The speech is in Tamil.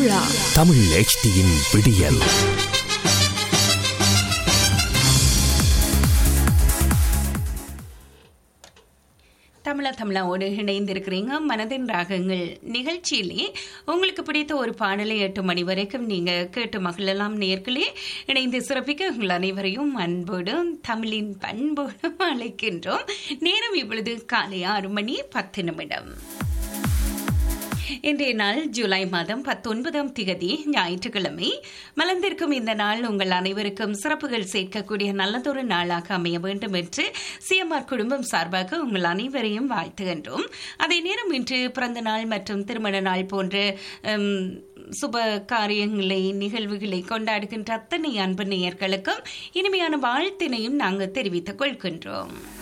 மீரா தமிழ் HDயின் விடியல் தமிழா தமிழாவோடு இணைந்திருக்கிறீங்க மனதின் ராகங்கள் நிகழ்ச்சியிலே உங்களுக்கு பிடித்த ஒரு பாடலை எட்டு மணி வரைக்கும் நீங்க கேட்டு மகளெல்லாம் நேர்களே இணைந்து சிறப்பிக்க உங்கள் அனைவரையும் அன்போடும் தமிழின் பண்போடும் அழைக்கின்றோம் நேரம் இப்பொழுது காலை ஆறு மணி பத்து நிமிடம் இன்றைய நாள் ஜூலை மாதம் பத்தொன்பதாம் திகதி ஞாயிற்றுக்கிழமை மலர்ந்திருக்கும் இந்த நாள் உங்கள் அனைவருக்கும் சிறப்புகள் சேர்க்கக்கூடிய நல்லதொரு நாளாக அமைய வேண்டும் என்று சிஎம்ஆர் குடும்பம் சார்பாக உங்கள் அனைவரையும் வாழ்த்துகின்றோம் அதே நேரம் இன்று பிறந்த நாள் மற்றும் திருமண நாள் போன்ற உம், சுப காரியங்களை நிகழ்வுகளை கொண்டாடுகின்ற அத்தனை அன்பு நேயர்களுக்கும் இனிமையான வாழ்த்தினையும் நாங்கள் தெரிவித்துக் கொள்கின்றோம்